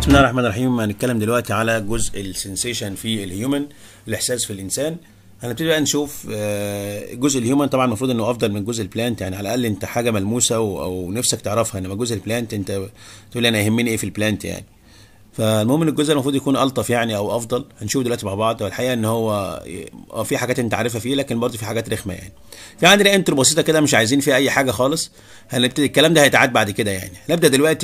بسم الله الرحمن الرحيم هنتكلم دلوقتي على جزء السنسيشن في الهيومن الاحساس في الانسان هنبتدي بقى نشوف آه، جزء الهيومن طبعا المفروض انه افضل من جزء البلانت يعني على الاقل انت حاجه ملموسه و- او نفسك تعرفها انما جزء البلانت انت تقول لي انا يهمني ايه في البلانت يعني فالمهم ان الجزء المفروض يكون الطف يعني او افضل هنشوف دلوقتي مع بعض والحقيقه ان هو اه في حاجات انت عارفها فيه لكن برضه في حاجات رخمه يعني في عندنا انترو بسيطه كده مش عايزين فيها اي حاجه خالص هنبتدي الكلام ده هيتعاد بعد كده يعني نبدا دلوقتي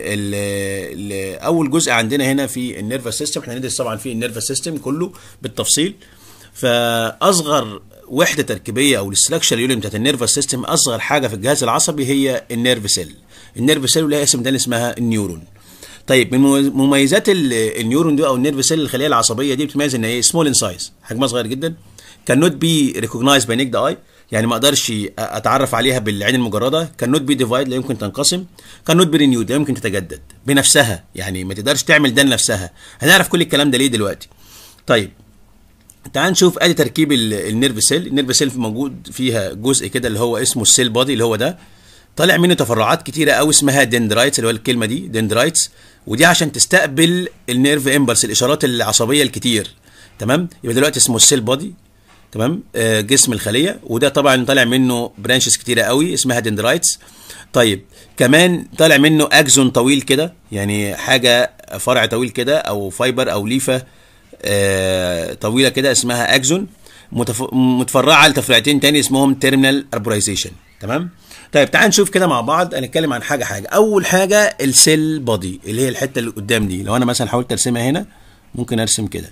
باول جزء عندنا هنا في النيرفس سيستم احنا هندرس طبعا في النيرفس سيستم كله بالتفصيل فاصغر وحده تركيبيه او الاستراكشر يونت بتاعت النيرفس سيستم اصغر حاجه في الجهاز العصبي هي النيرف سيل النيرف سيل ولها اسم تاني اسمها النيورون طيب من مميزات ال- النيورون دي او النيرف سيل الخليه العصبيه دي بتميز ان هي سمول ان سايز حجمها صغير جدا كان نوت بي ريكوجنايز باي نيكد اي يعني ما اقدرش اتعرف عليها بالعين المجرده كان نوت بي ديفايد لا يمكن تنقسم كان نوت بي رينيود لا يمكن تتجدد بنفسها يعني ما تقدرش تعمل ده لنفسها هنعرف كل الكلام ده ليه دلوقتي طيب تعال نشوف ادي تركيب ال- النيرف سيل النيرف سيل موجود فيها جزء كده اللي هو اسمه السيل بودي اللي هو ده طالع منه تفرعات كتيره قوي اسمها دندرايتس اللي هو الكلمه دي دندرايتس ودي عشان تستقبل النيرف امبلس الاشارات العصبيه الكتير تمام يبقى دلوقتي اسمه السيل بودي تمام آه جسم الخليه وده طبعا طالع منه برانشز كتيره قوي اسمها دندرايتس طيب كمان طالع منه اكزون طويل كده يعني حاجه فرع طويل كده او فايبر او ليفه آه طويله كده اسمها اكزون متف... متفرعه لتفريعتين تاني اسمهم تيرمينال اربورايزيشن تمام طيب تعال نشوف كده مع بعض هنتكلم عن حاجه حاجه اول حاجه السيل بودي اللي هي الحته اللي قدام دي لو انا مثلا حاولت ارسمها هنا ممكن ارسم كده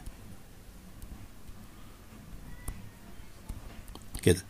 كده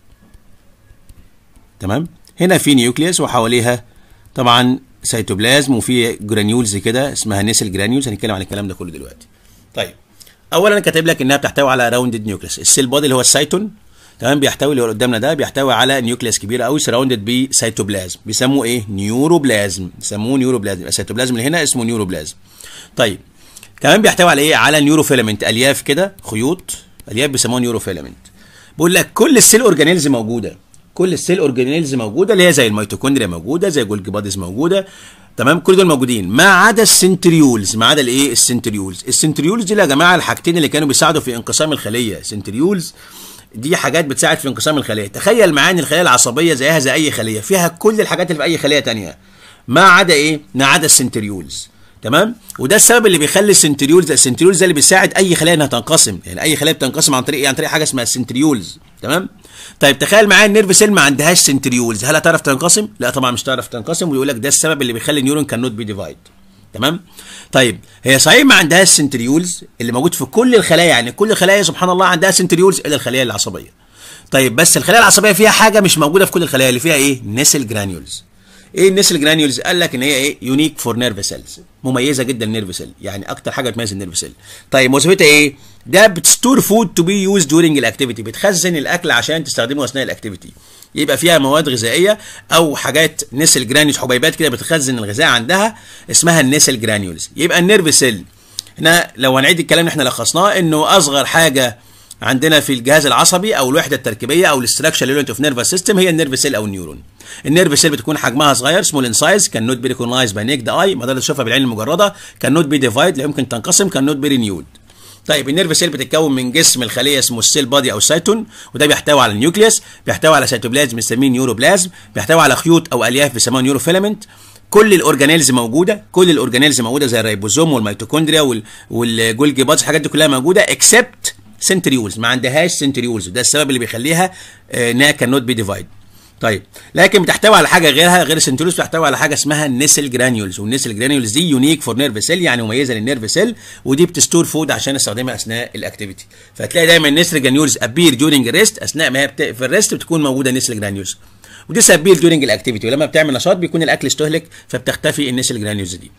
تمام هنا في نيوكليوس وحواليها طبعا سيتوبلازم وفي جرانيولز كده اسمها نيسل جرانيولز هنتكلم عن الكلام ده كله دلوقتي طيب اولا انا كاتب لك انها بتحتوي على راوندد نيوكليس السيل بودي اللي هو السيتون تمام بيحتوي اللي هو قدامنا ده بيحتوي على نيوكليس كبيره قوي سراوندد بسيتوبلازم بيسموه ايه نيوروبلازم بيسموه نيوروبلازم السيتوبلازم اللي هنا اسمه نيوروبلازم طيب كمان بيحتوي على ايه على نيوروفيلامنت الياف كده خيوط الياف بيسموها نيوروفيلامنت بقول لك كل السيل اورجانيلز موجوده كل السيل اورجانيلز موجوده اللي هي زي الميتوكوندريا موجوده زي جولجي باديز موجوده تمام كل دول موجودين ما عدا السنتريولز ما عدا الايه السنتريولز السنتريولز دي يا جماعه الحاجتين اللي كانوا بيساعدوا في انقسام الخليه سنتريولز دي حاجات بتساعد في انقسام الخليه تخيل معايا ان الخليه العصبيه زيها زي اي خليه فيها كل الحاجات اللي في اي خليه تانية ما عدا ايه ما عدا السنتريولز تمام وده السبب اللي بيخلي السنتريولز السنتريولز ده اللي بيساعد اي خليه انها تنقسم يعني اي خليه بتنقسم عن طريق إيه؟ عن طريق حاجه اسمها السنتريولز تمام طيب تخيل معايا النيرف سيل ما عندهاش سنتريولز هل هتعرف تنقسم لا طبعا مش هتعرف تنقسم ويقول لك ده السبب اللي بيخلي النيورون كان نوت بي ديفايد تمام طيب هي صحيح ما عندهاش سنتريولز اللي موجود في كل الخلايا يعني كل الخلايا سبحان الله عندها سنتريولز الا الخليه العصبيه طيب بس الخلايا العصبيه فيها حاجه مش موجوده في كل الخلايا اللي فيها ايه نسل جرانيولز ايه النسل جرانيولز قال لك ان هي ايه يونيك فور نيرف سيلز مميزه جدا النيرف سيل يعني اكتر حاجه بتميز النيرف سيل طيب وظيفتها ايه ده بتستور فود تو بي يوز دورينج الاكتيفيتي بتخزن الاكل عشان تستخدمه اثناء الاكتيفيتي يبقى فيها مواد غذائيه او حاجات نسل جرانيولز حبيبات كده بتخزن الغذاء عندها اسمها النسل جرانيولز يبقى النيرف سيل هنا لو هنعيد الكلام اللي احنا لخصناه انه اصغر حاجه عندنا في الجهاز العصبي او الوحده التركيبيه او الاستراكشر يونت اوف نيرفس سيستم هي النيرف سيل او النيورون النيرف سيل بتكون حجمها صغير سمول ان سايز كان نوت بي ريكوجنايز باي نيكد اي ما تقدرش تشوفها بالعين المجرده كان نوت بي ديفايد لا يمكن تنقسم كان نوت بي رينيود طيب النيرف سيل بتتكون من جسم الخليه اسمه السيل بادي او السيتون وده بيحتوي على النيوكليوس بيحتوي على سيتوبلازم بنسميه نيوروبلازم بيحتوي على خيوط او الياف بيسموها نيوروفيلامنت كل الاورجانيلز موجوده كل الاورجانيلز موجوده زي الريبوزوم والميتوكوندريا وال- والجولجي بادز الحاجات دي كلها موجوده اكسبت سنتريولز ما عندهاش سنتريولز وده السبب اللي بيخليها آه، انها كان نوت بي ديفايد طيب لكن بتحتوي على حاجه غيرها غير السنتريولز بتحتوي على حاجه اسمها النسل جرانيولز والنسل جرانيولز دي يونيك فور نيرف سيل يعني مميزه للنيرف سيل ودي بتستور فود عشان استخدمها اثناء الاكتيفيتي فتلاقي دايما النسل جرانيولز ابير ديورنج ريست اثناء ما هي بت... في الريست بتكون موجوده نسل جرانيولز ودي سبير ديورنج الاكتيفيتي ولما بتعمل نشاط بيكون الاكل استهلك فبتختفي النسل جرانيولز دي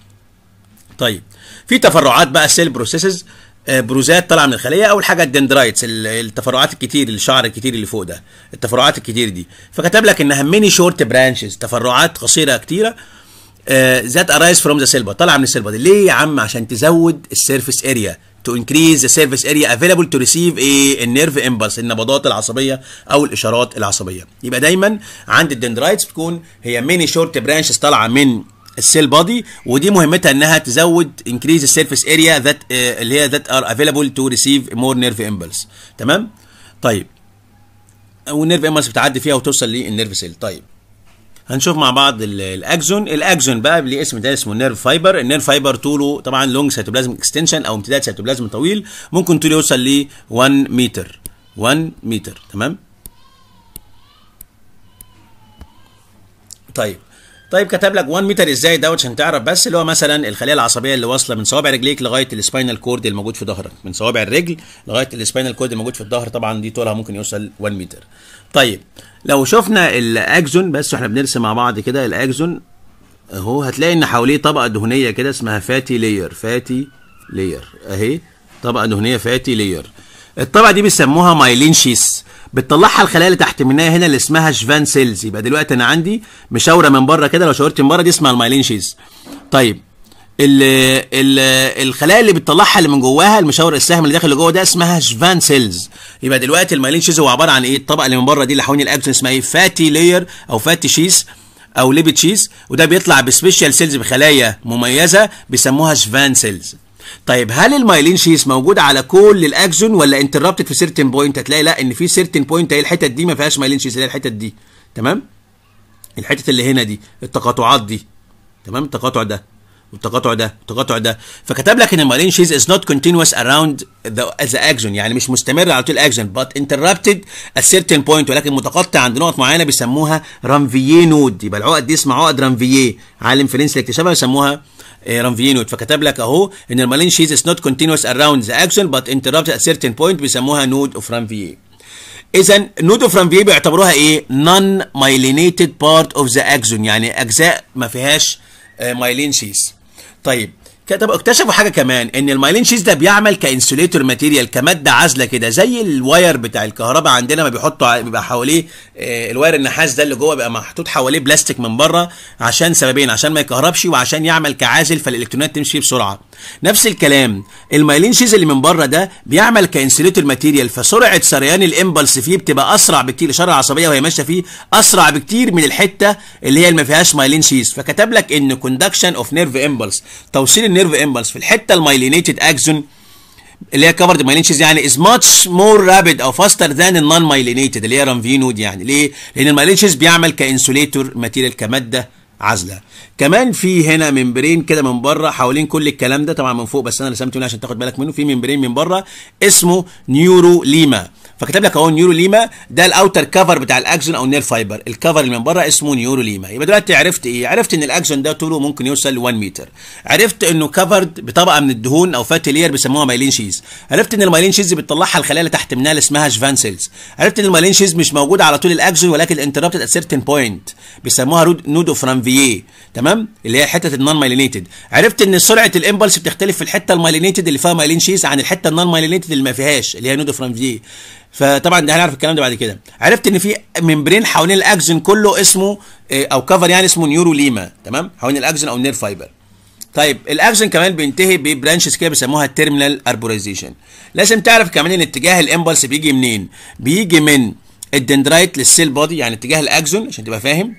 طيب في تفرعات بقى سيل بروسيسز بروزات طالعه من الخليه اول حاجه الدندرايتس ال- التفرعات الكتير الشعر الكتير اللي فوق ده التفرعات الكتير دي فكتب لك انها ميني شورت برانشز تفرعات قصيره كتيره ذات ارايز فروم ذا سيلبا طالعه من السيلبا دي ليه يا عم عشان تزود السيرفيس اريا to increase the surface area available to receive a النيرف امبلس النبضات العصبيه او الاشارات العصبيه يبقى دايما عند الدندرايتس بتكون هي ميني شورت برانشز طالعه من السيل بودي ودي مهمتها انها تزود انكريز السيرفيس اريا ذات اللي هي ذات ار افيلابل تو ريسيف مور نيرف امبلس تمام طيب والنيرف امبلس بتعدي فيها وتوصل للنيرف سيل طيب هنشوف مع بعض ال- الاكزون الاكزون بقى ليه اسم ده اسمه نيرف فايبر النيرف فايبر طوله طبعا لونج سيتوبلازم اكستنشن او امتداد سيتوبلازم طويل ممكن طوله يوصل ل 1 متر 1 متر تمام طيب طيب كتب لك 1 متر ازاي دوت عشان تعرف بس اللي هو مثلا الخليه العصبيه اللي واصله من صوابع رجليك لغايه السباينال كورد الموجود في ظهرك من صوابع الرجل لغايه السباينال كورد الموجود في الظهر طبعا دي طولها ممكن يوصل 1 متر طيب لو شفنا الاكزون بس واحنا بنرسم مع بعض كده الاكزون اهو هتلاقي ان حواليه طبقه دهنيه كده اسمها فاتي لاير فاتي لاير اهي طبقه دهنيه فاتي لاير الطبقه دي بيسموها مايلين شيس بتطلعها الخلايا اللي تحت منها هنا اللي اسمها شفان سيلز يبقى دلوقتي انا عندي مشاوره من بره كده لو شاورت من بره دي اسمها المايلين شيس طيب ال ال الخلايا اللي بتطلعها اللي من جواها المشاور السهم اللي داخل لجوه ده اسمها شفان سيلز يبقى دلوقتي المايلين شيز هو عباره عن ايه الطبقه اللي من بره دي اللي حوالين الاكسون اسمها ايه فاتي لاير او فاتي شيز او ليبيد شيز وده بيطلع بسبيشال سيلز بخلايا مميزه بيسموها شفان سيلز طيب هل المايلين شيز موجود على كل الاكسون ولا انتربتد في سيرتن بوينت هتلاقي لا ان في سيرتن بوينت هي الحتت دي ما فيهاش مايلين شيز اللي هي الحتت دي تمام الحتت اللي هنا دي التقاطعات دي تمام التقاطع ده والتقاطع ده والتقاطع ده فكتب لك ان المالين شيز از نوت continuous around the, the axon يعني مش مستمر على طول الاكسون but interrupted at certain point ولكن متقطع عند نقط معينه بيسموها رانفييه نود يبقى العقد دي اسمها عقد رانفييه عالم فرنسي اللي اكتشفها بيسموها رانفييه نود فكتب لك اهو ان المالين شيز is not continuous around the axon but interrupted at certain point بيسموها نود اوف رانفييه اذا نود اوف رانفييه بيعتبروها ايه non myelinated part of the axon يعني اجزاء ما فيهاش مايلين شيز طيب كتب اكتشفوا حاجه كمان ان المايلين شيز ده بيعمل كانسوليتور ماتيريال كماده عازله كده زي الواير بتاع الكهرباء عندنا ما بيحطوا بيبقى حواليه آه الواير النحاس ده اللي جوه بيبقى محطوط حواليه بلاستيك من بره عشان سببين عشان ما يكهربش وعشان يعمل كعازل فالالكترونات تمشي بسرعه نفس الكلام المايلين شيز اللي من بره ده بيعمل كانسوليتور ماتيريال فسرعه سريان الامبلس فيه بتبقى اسرع بكتير الاشاره العصبيه وهي ماشيه فيه اسرع بكتير من الحته اللي هي اللي ما فيهاش مايلين شيز فكتب لك ان كوندكشن اوف نيرف امبلس توصيل النيرف امبلس في الحته المايلينيتد اكزون اللي هي كفرد مايلين شيز يعني از ماتش مور رابيد او فاستر ذان النون مايلينيتد اللي هي رانفينود يعني ليه؟ لان المايلين شيز بيعمل كانسوليتور ماتيريال كماده عازله كمان في هنا ممبرين كده من بره حوالين كل الكلام ده طبعا من فوق بس انا رسمته هنا عشان تاخد بالك منه في ممبرين من بره اسمه نيورو ليما فكتب لك اهو نيورو ليما ده الاوتر كفر بتاع الاكسون او النير فايبر الكفر اللي من بره اسمه نيورو ليما يبقى دلوقتي عرفت ايه عرفت ان الاكسون ده طوله ممكن يوصل ل 1 متر عرفت انه كفرد بطبقه من الدهون او فاتي لير بيسموها مايلين شيز عرفت ان المايلين شيز بتطلعها الخلايا اللي تحت منها اللي اسمها جفان سيلز عرفت ان المايلين شيز مش موجوده على طول الاكسون ولكن انتربتد ات سيرتن بوينت بيسموها نود اوف رانفييه تمام اللي هي حته النون مايلينيتد عرفت ان سرعه الامبلس بتختلف في الحته المايلينيتد اللي فيها مايلين شيز عن الحته النون مايلينيتد اللي ما فيهاش اللي هي نود اوف رانفييه فطبعا ده هنعرف الكلام ده بعد كده عرفت ان في ممبرين حوالين الاكزون كله اسمه او كفر يعني اسمه نيورو ليما تمام حوالين الاكزون او نير فايبر طيب الاكزون كمان بينتهي ببرانشز كده بيسموها تيرمينال اربورايزيشن لازم تعرف كمان ان اتجاه الامبلس بيجي منين بيجي من الدندرايت للسيل بودي يعني اتجاه الاكزون عشان تبقى فاهم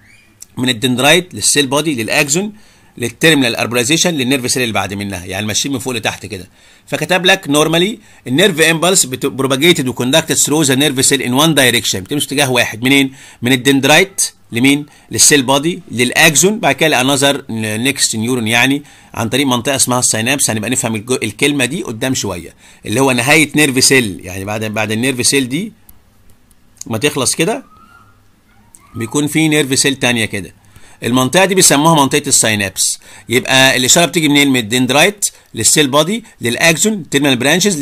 من الدندرايت للسيل بودي للاكزون للتيرمينال اربولايزيشن للنيرف سيل اللي بعد منها يعني ماشيين من فوق لتحت كده فكتب لك نورمالي النيرف امبلس بروباجيتد وكوندكتد ثرو ذا نيرف سيل ان وان دايركشن بتمشي اتجاه واحد منين من الدندرايت لمين للسيل بودي للاكزون بعد كده لانذر نيكست نيورون يعني عن طريق منطقه اسمها السينابس هنبقى نفهم الكلمه دي قدام شويه اللي هو نهايه نيرف سيل يعني بعد بعد النيرف سيل دي ما تخلص كده بيكون في نيرف سيل تانية كده المنطقه دي بيسموها منطقه الساينابس يبقى الاشاره بتيجي منين من الدندرايت للسيل بودي للاكزون تيرمينال برانشز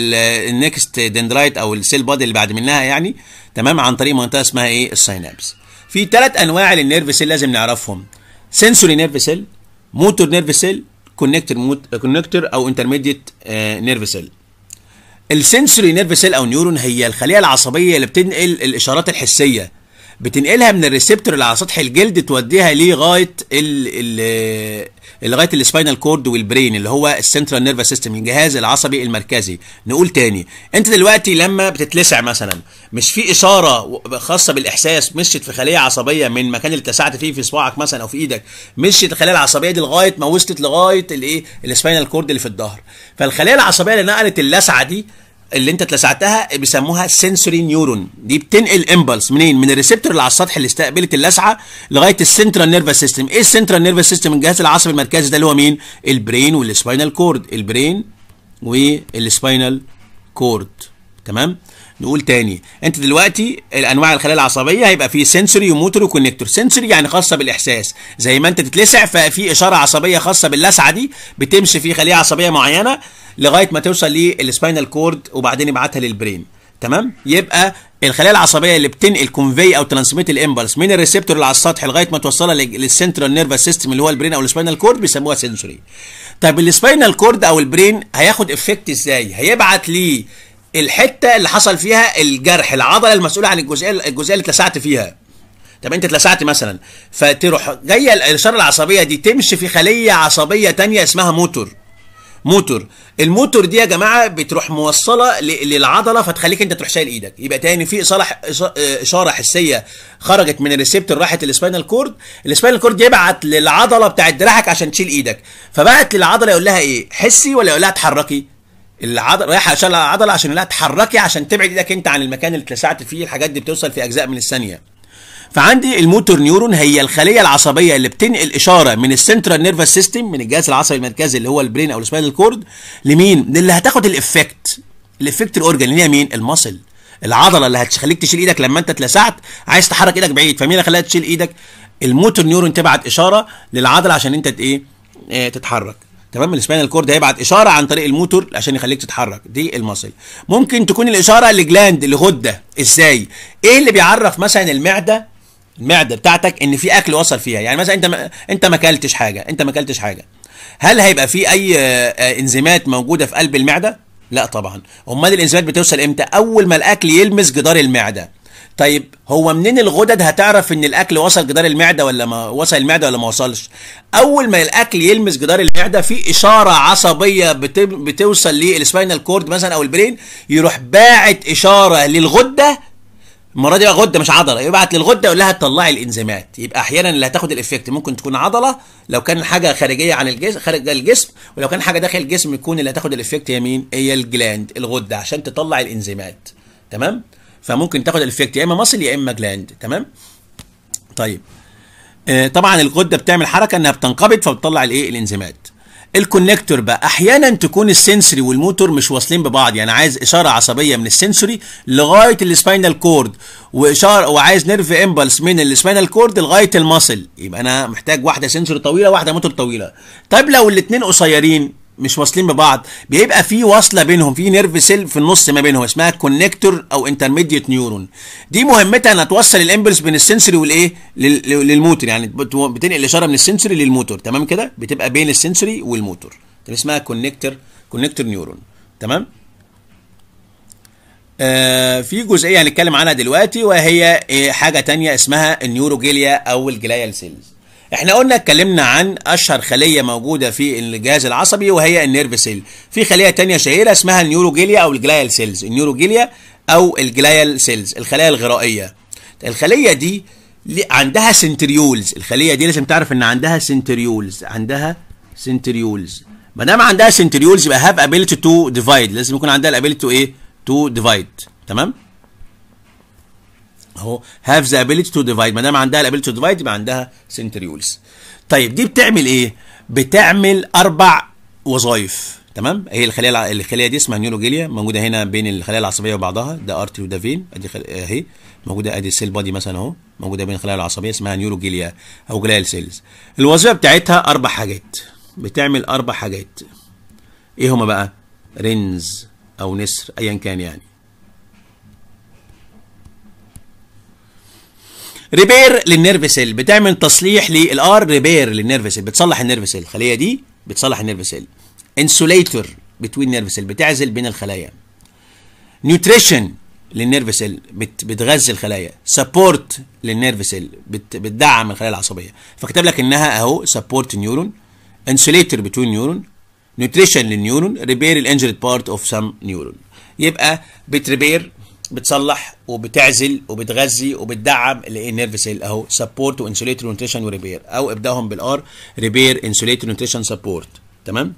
للنكست دندرايت او السيل بودي اللي بعد منها يعني تمام عن طريق منطقه اسمها ايه الساينابس في ثلاث انواع للنيرف سيل لازم نعرفهم سنسوري نيرف سيل موتور نيرف سيل كونكتور كونكتور او انترميديت نيرف سيل السنسوري نيرف سيل او نيورون هي الخليه العصبيه اللي بتنقل الاشارات الحسيه بتنقلها من الريسبتور اللي على سطح الجلد توديها لغايه ال ال لغايه السباينال كورد والبرين اللي هو السنترال نيرفس سيستم الجهاز العصبي المركزي نقول تاني انت دلوقتي لما بتتلسع مثلا مش في اشاره خاصه بالاحساس مشيت في خليه عصبيه من مكان اللي اتلسعت فيه في صباعك مثلا او في ايدك مشيت الخليه العصبيه دي لغايه ما وصلت لغايه الايه السباينال كورد اللي في الظهر فالخليه العصبيه اللي نقلت اللسعه دي اللي انت اتلسعتها بيسموها سنسوري نيورون دي بتنقل امبلس منين من الريسبتور اللي على السطح اللي استقبلت اللسعه لغايه السنترال نيرفس سيستم ايه السنترال نيرفس سيستم الجهاز العصبي المركزي ده اللي هو مين البرين والسباينال كورد البرين والسباينال كورد تمام نقول تاني انت دلوقتي الانواع الخلايا العصبيه هيبقى في سنسوري وموتور وكونكتور سنسوري يعني خاصه بالاحساس زي ما انت تتلسع ففي اشاره عصبيه خاصه باللسعه دي بتمشي في خليه عصبيه معينه لغايه ما توصل للسباينال كورد وبعدين يبعتها للبرين تمام يبقى الخلايا العصبيه اللي بتنقل كونفي او ترانسميت الامبلس من الريسبتور اللي على السطح لغايه ما توصلها للسنترال نيرفس سيستم اللي هو البرين او السباينال كورد بيسموها سنسوري طيب السباينال كورد او البرين هياخد افكت ازاي هيبعت ليه الحته اللي حصل فيها الجرح العضله المسؤوله عن الجزئيه الجزئيه اللي اتلسعت فيها طب انت اتلسعت مثلا فتروح جايه الاشاره العصبيه دي تمشي في خليه عصبيه تانية اسمها موتور موتور الموتور دي يا جماعه بتروح موصله للعضله فتخليك انت تروح شايل ايدك يبقى تاني في اشاره اشاره حسيه خرجت من الريسبتور راحت للسباينال كورد السباينال كورد يبعت للعضله بتاعت دراعك عشان تشيل ايدك فبعت للعضله يقول لها ايه حسي ولا يقول لها اتحركي العضله رايحه عشان العضله عشان لا تحركي عشان تبعد ايدك انت عن المكان اللي اتلسعت فيه الحاجات دي بتوصل في اجزاء من الثانيه فعندي الموتور نيورون هي الخليه العصبيه اللي بتنقل اشاره من السنترال نيرفس سيستم من الجهاز العصبي المركزي اللي هو البرين او السباينال كورد لمين للي هتاخد الافكت الافكت الاورجن اللي هي مين المصل العضله اللي هتخليك تشيل ايدك لما انت اتلسعت عايز تحرك ايدك بعيد فمين اللي خلاها تشيل ايدك الموتور نيورون تبعت اشاره للعضله عشان انت ايه, اه تتحرك تمام السباينال كورد هيبعت اشاره عن طريق الموتور عشان يخليك تتحرك دي المصل ممكن تكون الاشاره لجلاند لغده ازاي ايه اللي بيعرف مثلا المعده المعده بتاعتك ان في اكل وصل فيها يعني مثلا انت ما انت ما اكلتش حاجه انت ما اكلتش حاجه هل هيبقى في اي انزيمات موجوده في قلب المعده لا طبعا امال الانزيمات بتوصل امتى اول ما الاكل يلمس جدار المعده طيب هو منين الغدد هتعرف ان الاكل وصل جدار المعده ولا ما وصل المعده ولا ما وصلش اول ما الاكل يلمس جدار المعده في اشاره عصبيه بتوصل للسباينال كورد مثلا او البرين يروح باعت اشاره للغده المره دي بقى غده مش عضله يبعت للغده يقول لها طلعي الانزيمات يبقى احيانا اللي هتاخد الافكت ممكن تكون عضله لو كان حاجه خارجيه عن الجسم خارج الجسم ولو كان حاجه داخل الجسم يكون اللي هتاخد الافكت هي مين هي الجلاند الغده عشان تطلع الانزيمات تمام فممكن تاخد الافكت يا اما مصل يا اما جلاند تمام طيب آه طبعا الغده بتعمل حركه انها بتنقبض فبتطلع الايه الانزيمات الكونكتور بقى احيانا تكون السنسوري والموتور مش واصلين ببعض يعني عايز اشاره عصبيه من السنسوري لغايه السباينال كورد واشاره وعايز نيرف امبلس من السباينال كورد لغايه المصل يبقى انا محتاج واحده سنسوري طويله واحده موتور طويله طيب لو الاثنين قصيرين مش واصلين ببعض بيبقى في وصله بينهم في نيرف سيل في النص ما بينهم اسمها كونكتور او انترميديت نيورون دي مهمتها انها توصل الامبلس بين السنسوري والايه للموتور يعني بتنقل الاشاره من السنسوري للموتور تمام كده بتبقى بين السنسوري والموتور دي اسمها كونكتور كونكتور نيورون تمام آه في جزئيه هنتكلم عنها دلوقتي وهي إيه حاجه تانية اسمها النيوروجيليا او الجلايال سيلز احنا قلنا اتكلمنا عن اشهر خليه موجوده في الجهاز العصبي وهي النيرف سيل في خليه تانية شهيره اسمها النيوروجيليا او الجلايال سيلز النيوروجيليا او الجلايال سيلز الخلايا الغرائيه الخليه دي عندها سنتريولز الخليه دي لازم تعرف ان عندها سنتريولز عندها سنتريولز ما دام عندها سنتريولز يبقى هاف ابيليتي تو ديفايد لازم يكون عندها الابيليتي تو ايه تو ديفايد تمام اهو هاف ذا ابيليتي تو ديفايد ما دام عندها الابيليتي تو ديفايد يبقى عندها سنتريولز طيب دي بتعمل ايه بتعمل اربع وظائف تمام هي الخليه الخليه دي اسمها نيوروجيليا موجوده هنا بين الخلايا العصبيه وبعضها ده ارتري وده فين ادي خل... اهي موجوده ادي السيل بادي مثلا اهو موجوده بين الخلايا العصبيه اسمها نيوروجيليا او جلايال سيلز الوظيفه بتاعتها اربع حاجات بتعمل اربع حاجات ايه هما بقى رنز او نسر ايا كان يعني ريبير للنيرف سيل بتعمل تصليح للار ريبير للنيرف سيل بتصلح النيرف سيل الخليه دي بتصلح النيرف سيل انسوليتور بتوين نيرف سيل بتعزل بين الخلايا نيوتريشن للنيرف سيل بت بتغذي الخلايا سبورت للنيرف سيل بت بتدعم الخلايا العصبيه فكتب لك انها اهو سبورت نيورون انسوليتور بتوين نيورون نيوتريشن للنيورون ريبير الانجريد بارت اوف سم نيورون يبقى بتريبير بتصلح وبتعزل وبتغذي وبتدعم الايه نيرف سيل اهو سبورت وانسوليتور ونيوتريشن وريبير او ابداهم بالار ريبير انسوليتور نيوتريشن سبورت تمام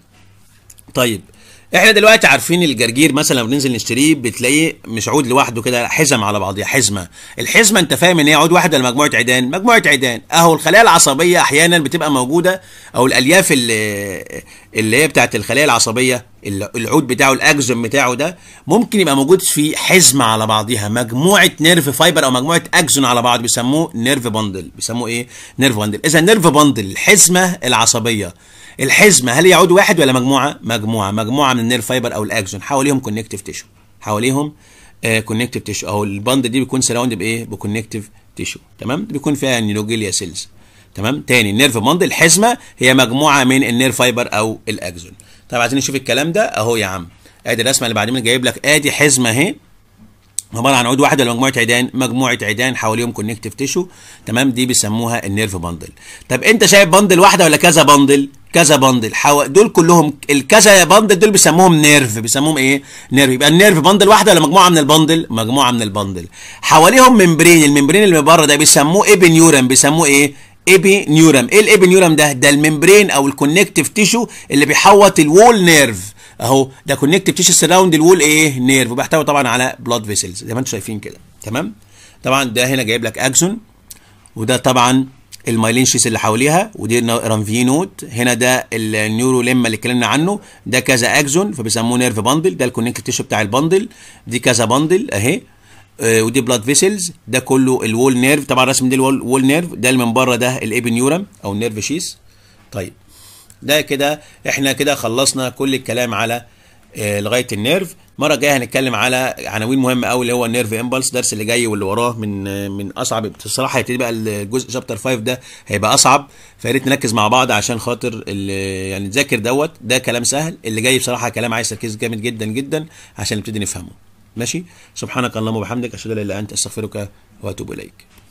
طيب احنا دلوقتي عارفين الجرجير مثلا لما بننزل نشتريه بتلاقيه مش عود لوحده كده حزم على بعضها حزمه الحزمه انت فاهم ان هي عود واحد ولا مجموعه عيدان مجموعه عيدان اهو الخلايا العصبيه احيانا بتبقى موجوده او الالياف اللي, اللي هي بتاعت الخلايا العصبيه العود بتاعه الاجزم بتاعه ده ممكن يبقى موجود في حزمه على بعضها مجموعه نيرف فايبر او مجموعه اجزون على بعض بيسموه نيرف باندل بيسموه ايه نيرف باندل اذا نيرف باندل الحزمه العصبيه الحزمه هل هي عود واحد ولا مجموعه مجموعه مجموعه من النيرف فايبر او الاكزون حواليهم كونكتيف تيشو حواليهم كونكتيف تيشو اهو الباند دي بيكون سراوند بايه بكونكتيف تيشو تمام بيكون فيها نيوروجيليا سيلز تمام تاني النيرف باند الحزمه هي مجموعه من النيرف فايبر او الاكزون طب عايزين نشوف الكلام ده اهو يا عم ادي الرسمه اللي بعدين جايب لك ادي حزمه اهي عباره عن عود واحد ولا مجموعه عيدان مجموعه عيدان حواليهم كونكتيف تيشو تمام دي بيسموها النيرف باندل طب انت شايف باندل واحده ولا كذا باندل كذا باندل حو... دول كلهم الكذا باندل دول بيسموهم نيرف بيسموهم ايه نيرف يبقى النيرف باندل واحده ولا مجموعه من الباندل مجموعه من الباندل حواليهم ممبرين الممبرين اللي بره ده بيسموه ايبي نيورم بيسموه ايه ايبي نيورم ايه الايبي نيورم ده ده الممبرين او الكونكتيف تيشو اللي بيحوط الوول نيرف اهو ده كونكتيف تيشو سراوند الوول ايه نيرف وبيحتوي طبعا على بلاد فيسلز زي ما انتم شايفين كده تمام طبعا ده هنا جايب لك اكسون وده طبعا المايلين شيس اللي حواليها ودي رانفي نوت هنا ده النيورو ليما اللي اتكلمنا عنه ده كذا اكزون فبيسموه نيرف باندل ده الكونكتيف تيشو بتاع الباندل دي كذا باندل اهي آه ودي بلاد فيسلز ده كله الوول نيرف طبعا رسم دي الوول وول نيرف ده اللي من بره ده الايبنيورم او النيرف شيس طيب ده كده احنا كده خلصنا كل الكلام على آه لغايه النيرف المره الجايه هنتكلم على عناوين مهمه قوي اللي هو النيرف امبلس الدرس اللي جاي واللي وراه من آه من اصعب بصراحه هيبتدي بقى الجزء شابتر 5 ده هيبقى اصعب فيا ريت نركز مع بعض عشان خاطر يعني نذاكر دوت ده كلام سهل اللي جاي بصراحه كلام عايز تركيز جامد جدا جدا عشان نبتدي نفهمه ماشي سبحانك اللهم وبحمدك اشهد ان لا اله الا انت استغفرك واتوب اليك